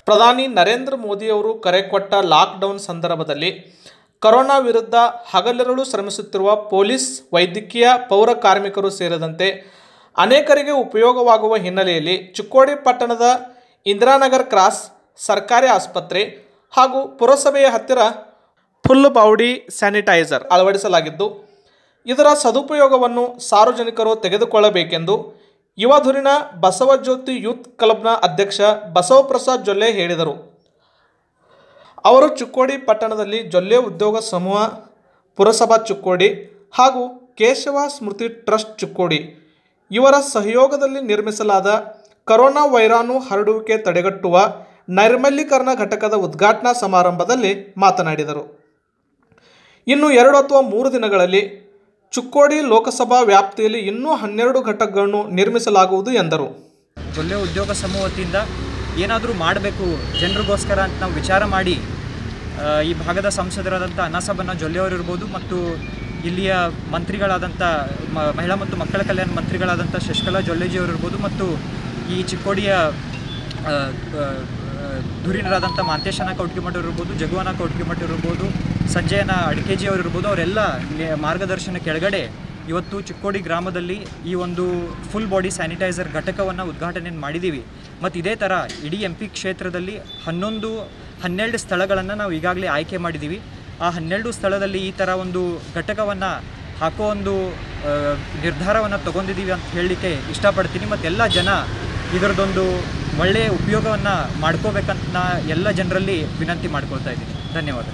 ಪ್ರಧಾನಿ ನರೇಂದ್ರ ಮೋದಿಯವರು ಕರೆ ಕೊಟ್ಟ ಲಾಕ್ಡೌನ್ ಸಂದರ್ಭದಲ್ಲಿ ಕೊರೋನಾ ವಿರುದ್ಧ ಹಗಲಿರುಳು ಶ್ರಮಿಸುತ್ತಿರುವ ಪೊಲೀಸ್ ವೈದ್ಯಕೀಯ ಪೌರ ಕಾರ್ಮಿಕರು ಸೇರಿದಂತೆ ಅನೇಕರಿಗೆ ಉಪಯೋಗವಾಗುವ ಹಿನ್ನೆಲೆಯಲ್ಲಿ ಚಿಕ್ಕೋಡಿ ಪಟ್ಟಣದ ಇಂದಿರಾನಗರ್ ಕ್ರಾಸ್ ಸರ್ಕಾರಿ ಆಸ್ಪತ್ರೆ ಹಾಗೂ ಪುರಸಭೆಯ ಹತ್ತಿರ ಫುಲ್ ಬಾಡಿ ಸ್ಯಾನಿಟೈಸರ್ ಅಳವಡಿಸಲಾಗಿದ್ದು ಇದರ ಸದುಪಯೋಗವನ್ನು ಸಾರ್ವಜನಿಕರು ತೆಗೆದುಕೊಳ್ಳಬೇಕೆಂದು ಯುವಧುರಿನ ಬಸವಜ್ಯೋತಿ ಯೂತ್ ಕ್ಲಬ್ನ ಅಧ್ಯಕ್ಷ ಬಸವಪ್ರಸಾದ್ ಜೊಲ್ಲೆ ಹೇಳಿದರು ಅವರು ಚಿಕ್ಕೋಡಿ ಪಟ್ಟಣದಲ್ಲಿ ಜೊಲ್ಲೆ ಉದ್ಯೋಗ ಸಮೂಹ ಪುರಸಭಾ ಚಿಕ್ಕೋಡಿ ಹಾಗೂ ಕೇಶವ ಸ್ಮೃತಿ ಟ್ರಸ್ಟ್ ಚಿಕ್ಕೋಡಿ ಇವರ ಸಹಯೋಗದಲ್ಲಿ ನಿರ್ಮಿಸಲಾದ ಕರೋನಾ ವೈರಾಣು ಹರಡುವಿಕೆ ತಡೆಗಟ್ಟುವ ನೈರ್ಮಲ್ಯೀಕರಣ ಘಟಕದ ಉದ್ಘಾಟನಾ ಸಮಾರಂಭದಲ್ಲಿ ಮಾತನಾಡಿದರು ಇನ್ನು ಎರಡು ಅಥವಾ ಮೂರು ದಿನಗಳಲ್ಲಿ ಚಿಕ್ಕೋಡಿ ಲೋಕಸಭಾ ವ್ಯಾಪ್ತಿಯಲ್ಲಿ ಇನ್ನೂ ಹನ್ನೆರಡು ಘಟಕಗಳನ್ನು ನಿರ್ಮಿಸಲಾಗುವುದು ಎಂದರು ಒಳ್ಳೆ ಉದ್ಯೋಗ ಸಮೂಹ ವತಿಯಿಂದ ಏನಾದರೂ ಮಾಡಬೇಕು ಜನರಿಗೋಸ್ಕರ ಅಂತ ನಾವು ವಿಚಾರ ಮಾಡಿ ಆ, ಈ ಭಾಗದ ಸಂಸದರಾದಂಥ ಅನಾಸಬನ್ನ ಜೊಲ್ಲೆಯವರು ಇರ್ಬೋದು ಮತ್ತು ಇಲ್ಲಿಯ ಮಂತ್ರಿಗಳಾದಂಥ ಮ- ಮಹಿಳಾ ಮತ್ತು ಮಕ್ಕಳ ಕಲ್ಯಾಣ ಮಂತ್ರಿಗಳಾದಂಥ ಶಶಿಕಲಾ ಜೊಲ್ಲೆಜಿಯವರು ಇರ್ಬೋದು ಮತ್ತು ಈ ಚಿಕ್ಕೋಡಿಯ ಆ, ಆ, ಧುರೀಣರಾದಂಥ ಮಾಂತೇಶನ ಕೌಟ್ಕಿಮಠ ಇರ್ಬೋದು ಜಗುವನ ಕೌಟ್ಕಿಮಠ ಇರ್ಬೋದು ಸಂಜಯನ ಅಡಿಕೆಜಿಯವರು ಇರ್ಬೋದು ಅವರೆಲ್ಲ ಇಲ್ಲಿ ಮಾರ್ಗದರ್ಶನ ಕೆಳಗಡೆ ಇವತ್ತು ಚಿಕ್ಕೋಡಿ ಗ್ರಾಮದಲ್ಲಿ ಈ ಒಂದು ಫುಲ್ ಬಾಡಿ ಸ್ಯಾನಿಟೈಸರ್ ಘಟಕವನ್ನು ಉದ್ಘಾಟನೆ ಮಾಡಿದ್ದೀವಿ ಮತ್ತು ಇದೇ ಥರ ಇಡೀ ಎಂ ಪಿ ಕ್ಷೇತ್ರದಲ್ಲಿ ಹನ್ನೊಂದು ಹನ್ನೆರಡು ಸ್ಥಳಗಳನ್ನು ನಾವು ಈಗಾಗಲೇ ಆಯ್ಕೆ ಮಾಡಿದ್ದೀವಿ ಆ ಹನ್ನೆರಡು ಸ್ಥಳದಲ್ಲಿ ಈ ಥರ ಒಂದು ಘಟಕವನ್ನು ಹಾಕೋ ಒಂದು ನಿರ್ಧಾರವನ್ನು ತಗೊಂಡಿದ್ದೀವಿ ಅಂತ ಹೇಳಲಿಕ್ಕೆ ಇಷ್ಟಪಡ್ತೀನಿ ಮತ್ತು ಎಲ್ಲ ಜನ ಇದರದೊಂದು ಒಳ್ಳೆಯ ಉಪಯೋಗವನ್ನು ಮಾಡ್ಕೋಬೇಕಂತ ನಾ ಎಲ್ಲ ಜನರಲ್ಲಿ ವಿನಂತಿ ಮಾಡ್ಕೊಳ್ತಾ ಇದ್ದೀನಿ ಧನ್ಯವಾದ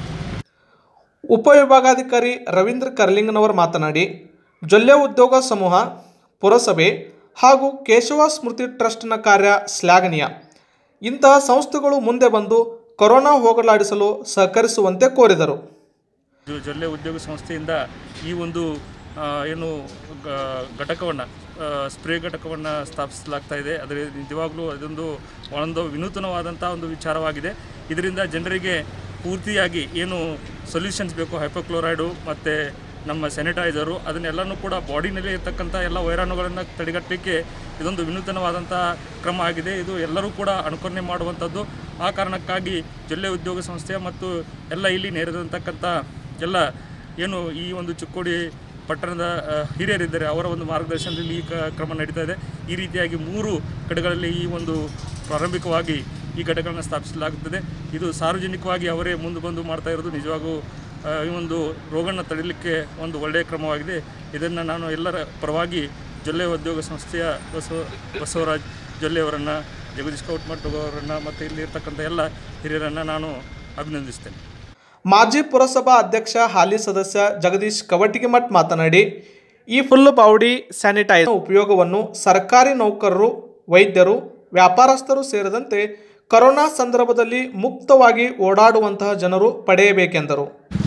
ಉಪವಿಭಾಗಾಧಿಕಾರಿ ರವೀಂದ್ರ ಕರ್ಲಿಂಗನವರು ಮಾತನಾಡಿ ಜೊಲ್ಲೆ ಉದ್ಯೋಗ ಸಮೂಹ ಪುರಸಭೆ ಹಾಗೂ ಕೇಶವ ಸ್ಮೃತಿ ಟ್ರಸ್ಟ್ನ ಕಾರ್ಯ ಶ್ಲಾಘನೀಯ ಇಂತಹ ಸಂಸ್ಥೆಗಳು ಮುಂದೆ ಬಂದು ಕೊರೋನಾ ಹೋಗಲಾಡಿಸಲು ಸಹಕರಿಸುವಂತೆ ಕೋರಿದರು ಜೊ- ಜೊಲ್ಲೆ ಉದ್ಯೋಗ ಸಂಸ್ಥೆಯಿಂದ ಈ ಒಂದು ಆ, ಏನು ಘಟಕವನ್ನು ಸ್ಪ್ರೇ ಘಟಕವನ್ನು ಸ್ಥಾಪಿಸಲಾಗ್ತಾ ಇದೆ ಅದರ ನಿಜವಾಗ್ಲೂ ಅದೊಂದು ಒಂದು ವಿನೂತನವಾದಂಥ ಒಂದು ವಿಚಾರವಾಗಿದೆ ಇದರಿಂದ ಜನರಿಗೆ ಪೂರ್ತಿಯಾಗಿ ಏನು ಸೊಲ್ಯೂಷನ್ಸ್ ಬೇಕು ಹೈಪೋಕ್ಲೋರೈಡು ಮತ್ತು ನಮ್ಮ ಸ್ಯಾನಿಟೈಸರು ಅದನ್ನೆಲ್ಲನೂ ಕೂಡ ಬಾಡಿನಲ್ಲಿ ಇರ್ತಕ್ಕಂಥ ಎಲ್ಲ ವೈರಾಣುಗಳನ್ನು ತಡೆಗಟ್ಟಲಿಕ್ಕೆ ಇದೊಂದು ವಿನೂತನವಾದಂಥ ಕ್ರಮ ಆಗಿದೆ ಇದು ಎಲ್ಲರೂ ಕೂಡ ಅನುಕರಣೆ ಮಾಡುವಂಥದ್ದು ಆ ಕಾರಣಕ್ಕಾಗಿ ಜೊಲ್ಲೆ ಉದ್ಯೋಗ ಸಂಸ್ಥೆ ಮತ್ತು ಎಲ್ಲ ಇಲ್ಲಿ ನೆರೆದಂತಕ್ಕಂಥ ಎಲ್ಲ ಏನು ಈ ಒಂದು ಚಿಕ್ಕೋಡಿ ಪಟ್ಟಣದ ಆ, ಹಿರಿಯರಿದ್ದಾರೆ ಅವರ ಒಂದು ಮಾರ್ಗದರ್ಶನದಲ್ಲಿ ಈ ಕ- ಕ್ರಮ ನಡೀತಾ ಇದೆ ಈ ರೀತಿಯಾಗಿ ಮೂರು ಕಡೆಗಳಲ್ಲಿ ಈ ಒಂದು ಪ್ರಾರಂಭಿಕವಾಗಿ ಈ ಘಟಕಗಳನ್ನು ಸ್ಥಾಪಿಸಲಾಗುತ್ತದೆ ಇದು ಸಾರ್ವಜನಿಕವಾಗಿ ಅವರೇ ಮುಂದೆ ಬಂದು ಮಾಡ್ತಾ ಇರೋದು ನಿಜವಾಗೂ ಆ, ಈ ಒಂದು ರೋಗವನ್ನು ತಡೆಯಲಿಕ್ಕೆ ಒಂದು ಒಳ್ಳೆಯ ಕ್ರಮವಾಗಿದೆ ಇದನ್ನು ನಾನು ಎಲ್ಲರ ಪರವಾಗಿ ಜೊಲ್ಲೆ ಉದ್ಯೋಗ ಸಂಸ್ಥೆಯ ಬಸವ ಬಸವರಾಜ್ ಜೊಲ್ಲೆಯವರನ್ನು ಜಗದೀಶ್ ಕೌಟ್ಮಠ್ ಅವರನ್ನು ಮತ್ತು ಇಲ್ಲಿ ಇರ್ತಕ್ಕಂಥ ಎಲ್ಲ ಹಿರಿಯರನ್ನು ನಾನು ಅಭಿನಂದಿಸ್ತೇನೆ ಮಾಜಿ ಪುರಸಭಾ ಅಧ್ಯಕ್ಷ ಹಾಲಿ ಸದಸ್ಯ ಜಗದೀಶ್ ಕವಟಿಗಿಮಠ್ ಮಾತನಾಡಿ ಈ ಫುಲ್ ಬಾಡಿ ಸ್ಯಾನಿಟೈಸರ್ ಉಪಯೋಗವನ್ನು ಸರ್ಕಾರಿ ನೌಕರರು ವೈದ್ಯರು ವ್ಯಾಪಾರಸ್ಥರು ಸೇರಿದಂತೆ ಕೊರೋನಾ ಸಂದರ್ಭದಲ್ಲಿ ಮುಕ್ತವಾಗಿ ಓಡಾಡುವಂತಹ ಜನರು ಪಡೆಯಬೇಕೆಂದರು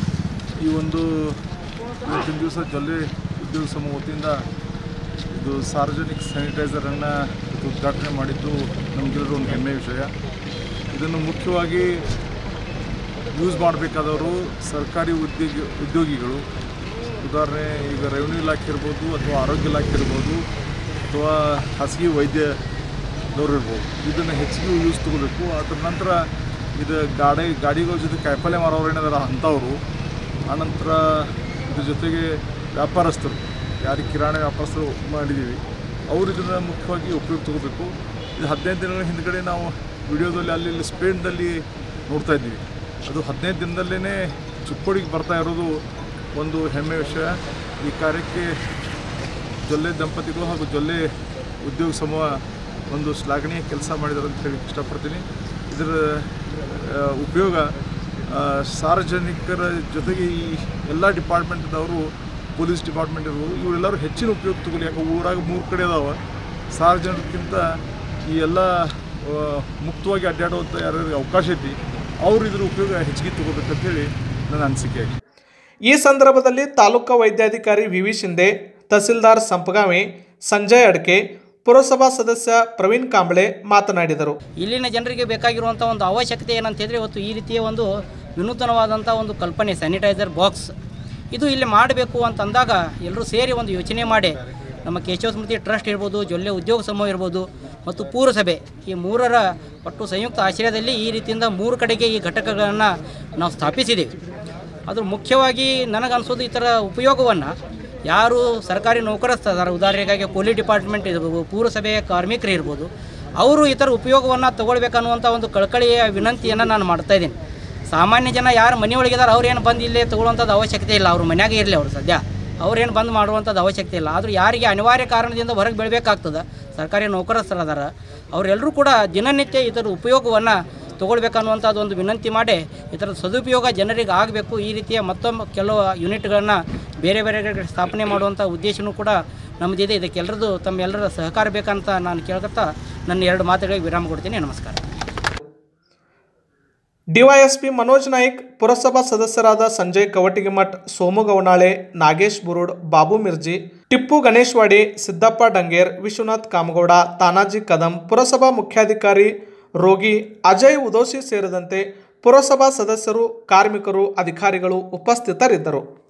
ಈ ಒಂದು ಇವತ್ತಿನ ದಿವಸ ಜೊಲ್ಲೆ ಉದ್ಯೋಗ ಸಮೂಹ ವತಿಯಿಂದ ಇದು ಸಾರ್ವಜನಿಕ ಸ್ಯಾನಿಟೈಸರನ್ನು ಉದ್ಘಾಟನೆ ಮಾಡಿದ್ದು ನಮಗೆಲ್ಲರೂ ಒಂದು ಹೆಮ್ಮೆ ವಿಷಯ ಇದನ್ನು ಮುಖ್ಯವಾಗಿ ಯೂಸ್ ಮಾಡಬೇಕಾದವರು ಸರ್ಕಾರಿ ಉದ್ಯೋಗಿ ಉದ್ಯೋಗಿಗಳು ಉದಾಹರಣೆ ಈಗ ರೆವಿನ್ಯೂ ಇಲಾಖೆ ಇರ್ಬೋದು ಅಥವಾ ಆರೋಗ್ಯ ಇಲಾಖೆ ಇರ್ಬೋದು ಅಥವಾ ಖಾಸಗಿ ವೈದ್ಯದವ್ರು ಇರ್ಬೋದು ಇದನ್ನು ಹೆಚ್ಚಿಗೆ ಯೂಸ್ ತಗೋಬೇಕು ಅದ್ರ ನಂತರ ಇದು ಗಾಡಿ ಗಾಡಿಗಳ ಜೊತೆ ಕಾಯಿಪಲ್ಯ ಮಾರೋರು ಏನಿದಾರ ಅಂಥವ್ರು ಆನಂತರ ಇದ್ರ ಜೊತೆಗೆ ವ್ಯಾಪಾರಸ್ಥರು ಯಾರಿಗೆ ಕಿರಾಣಿ ವ್ಯಾಪಾರಸ್ಥರು ಮಾಡಿದ್ದೀವಿ ಅವರು ಇದನ್ನು ಮುಖ್ಯವಾಗಿ ಉಪಯೋಗ ತಗೋಬೇಕು ಇದು ಹದಿನೈದು ದಿನಗಳ ಹಿಂದ್ಗಡೆ ನಾವು ವಿಡಿಯೋದಲ್ಲಿ ಅಲ್ಲಿ ಇಲ್ಲಿ ಸ್ಪೇನ್ದಲ್ಲಿ ನೋಡ್ತಾ ಇದ್ದೀವಿ ಅದು ಹದಿನೈದು ದಿನದಲ್ಲೇ ಚಿಕ್ಕೋಡಿಗೆ ಬರ್ತಾ ಇರೋದು ಒಂದು ಹೆಮ್ಮೆ ವಿಷಯ ಈ ಕಾರ್ಯಕ್ಕೆ ಜೊಲ್ಲೆ ದಂಪತಿಗಳು ಹಾಗೂ ಜೊಲ್ಲೆ ಉದ್ಯೋಗ ಸಮೂಹ ಒಂದು ಶ್ಲಾಘನೀಯ ಕೆಲಸ ಮಾಡಿದ್ದಾರೆ ಅಂತ ಹೇಳಿ ಇಷ್ಟಪಡ್ತೀನಿ ಇದರ ಆ, ಉಪಯೋಗ ಆ, ಸಾರ್ವಜನಿಕರ ಜೊತೆಗೆ ಈ ಎಲ್ಲ ಡಿಪಾರ್ಟ್ಮೆಂಟ್ದವರು ಪೊಲೀಸ್ ಡಿಪಾರ್ಟ್ಮೆಂಟ್ ಇರ್ಬೋದು ಇವರೆಲ್ಲರೂ ಹೆಚ್ಚಿನ ಉಪಯೋಗ ತಗೊಳ್ಳಿ ಯಾಕೆ ಊರಾಗ ಮೂರು ಕಡೆ ಅದಾವ ಸಾರ್ವಜನಿಕಕ್ಕಿಂತ ಈ ಎಲ್ಲ ಆ, ಮುಕ್ತವಾಗಿ ಅಡ್ಡಾಡುವಂಥ ಯಾರ್ಯಾರಿಗೆ ಅವಕಾಶ ಐತಿ ಅವ್ರು ಇದ್ರ ಉಪಯೋಗ ಹೆಚ್ಚಿಗೆ ತಗೋಬೇಕಂತ ಹೇಳಿ ನನ್ನ ಅನಿಸಿಕೆ ಆಗಿದೆ ಈ ಸಂದರ್ಭದಲ್ಲಿ ತಾಲೂಕಾ ವೈದ್ಯಾಧಿಕಾರಿ ವಿ ವಿ ಶಿಂದೆ ತಹಸೀಲ್ದಾರ್ ಸಂಪಗಾಮಿ ಸಂಜಯ್ ಅಡ್ಕೆ ಪುರಸಭಾ ಸದಸ್ಯ ಪ್ರವೀಣ್ ಕಾಂಬಳೆ ಮಾತನಾಡಿದರು ಇಲ್ಲಿನ ಜನರಿಗೆ ಬೇಕಾಗಿರುವಂಥ ಒಂದು ಅವಶ್ಯಕತೆ ಏನಂತ ಹೇಳಿದ್ರೆ ಇವತ್ತು ಈ ರೀತಿಯ ಒಂದು ವಿನೂತನವಾದಂಥ ಒಂದು ಕಲ್ಪನೆ ಸ್ಯಾನಿಟೈಸರ್ ಬಾಕ್ಸ್ ಇದು ಇಲ್ಲಿ ಮಾಡಬೇಕು ಅಂತಂದಾಗ ಎಲ್ಲರೂ ಸೇರಿ ಒಂದು ಯೋಚನೆ ಮಾಡಿ ನಮ್ಮ ಕೇಶವ ಸ್ಮೃತಿ ಟ್ರಸ್ಟ್ ಇರ್ಬೋದು ಜೊಲ್ಲೆ ಉದ್ಯೋಗ ಸಮೂಹ ಇರ್ಬೋದು ಮತ್ತು ಪೂರಸಭೆ ಈ ಮೂರರ ಒಟ್ಟು ಸಂಯುಕ್ತ ಆಶ್ರಯದಲ್ಲಿ ಈ ರೀತಿಯಿಂದ ಮೂರು ಕಡೆಗೆ ಈ ಘಟಕಗಳನ್ನು ನಾವು ಸ್ಥಾಪಿಸಿದ್ದೀವಿ ಅದು ಮುಖ್ಯವಾಗಿ ನನಗನ್ಸೋದು ಈ ಥರ ಉಪಯೋಗವನ್ನು ಯಾರು ಸರ್ಕಾರಿ ನೌಕರಸ್ಥದಾರ ಉದಾಹರಣೆಗಾಗಿ ಪೊಲೀಸ್ ಡಿಪಾರ್ಟ್ಮೆಂಟ್ ಇರ್ಬೋದು ಪೂರಸಭೆಯ ಕಾರ್ಮಿಕರು ಇರ್ಬೋದು ಅವರು ಈ ಥರ ಉಪಯೋಗವನ್ನು ತಗೊಳ್ಬೇಕನ್ನುವಂಥ ಒಂದು ಕಳಕಳಿಯ ವಿನಂತಿಯನ್ನು ನಾನು ಮಾಡ್ತಾ ಇದ್ದೀನಿ ಸಾಮಾನ್ಯ ಜನ ಯಾರು ಮನೆಯೊಳಗಿದ್ದಾರೆ ಅವ್ರೇನು ಬಂದು ಇಲ್ಲೇ ತೊಗೊಳ್ಳೋಂಥದ್ದು ಅವಶ್ಯಕತೆ ಇಲ್ಲ ಅವರು ಮನ್ಯಾಗ ಇರಲಿ ಅವರು ಸದ್ಯ ಅವ್ರೇನು ಬಂದು ಮಾಡುವಂಥದ್ದು ಅವಶ್ಯಕತೆ ಇಲ್ಲ ಆದರೂ ಯಾರಿಗೆ ಅನಿವಾರ್ಯ ಕಾರಣದಿಂದ ಹೊರಗೆ ಬೀಳಬೇಕಾಗ್ತದೆ ಸರ್ಕಾರಿ ನೌಕರಸ್ಥರದಾರ ಅವರೆಲ್ಲರೂ ಕೂಡ ದಿನನಿತ್ಯ ಇದರ ಉಪಯೋಗವನ್ನು ತೊಗೊಳ್ಬೇಕನ್ನುವಂಥದ್ದು ಒಂದು ವಿನಂತಿ ಮಾಡಿ ಇದರ ಸದುಪಯೋಗ ಜನರಿಗೆ ಆಗಬೇಕು ಈ ರೀತಿಯ ಮತ್ತೊಮ್ಮೆ ಕೆಲವು ಯೂನಿಟ್ಗಳನ್ನು ಬೇರೆ ಬೇರೆ ಕಡೆ ಸ್ಥಾಪನೆ ಮಾಡುವಂಥ ಉದ್ದೇಶನೂ ಕೂಡ ನಮ್ಮದಿದೆ ಇದಕ್ಕೆಲ್ಲರದು ತಮ್ಮೆಲ್ಲರ ಸಹಕಾರ ಬೇಕಂತ ನಾನು ಕೇಳ್ಕೊತಾ ನನ್ನ ಎರಡು ಮಾತುಗಳಿಗೆ ವಿರಾಮ ಕೊಡ್ತೀನಿ ನಮಸ್ಕಾರ ಡಿವೈಎಸ್ಪಿ ಮನೋಜ್ ನಾಯ್ಕ್ ಪುರಸಭಾ ಸದಸ್ಯರಾದ ಸಂಜಯ್ ಕವಟಿಗಿಮಠ್ ಸೋಮು ಗವನಾಳೆ ನಾಗೇಶ್ ಬುರುಡ್ ಬಾಬು ಮಿರ್ಜಿ ಟಿಪ್ಪು ಗಣೇಶ್ವಾಡಿ ಸಿದ್ದಪ್ಪ ಡಂಗೇರ್ ವಿಶ್ವನಾಥ್ ಕಾಮಗೌಡ ತಾನಾಜಿ ಕದಂ ಪುರಸಭಾ ಮುಖ್ಯಾಧಿಕಾರಿ ರೋಗಿ ಅಜಯ್ ಉದೋಶಿ ಸೇರಿದಂತೆ ಪುರಸಭಾ ಸದಸ್ಯರು ಕಾರ್ಮಿಕರು ಅಧಿಕಾರಿಗಳು ಉಪಸ್ಥಿತರಿದ್ದರು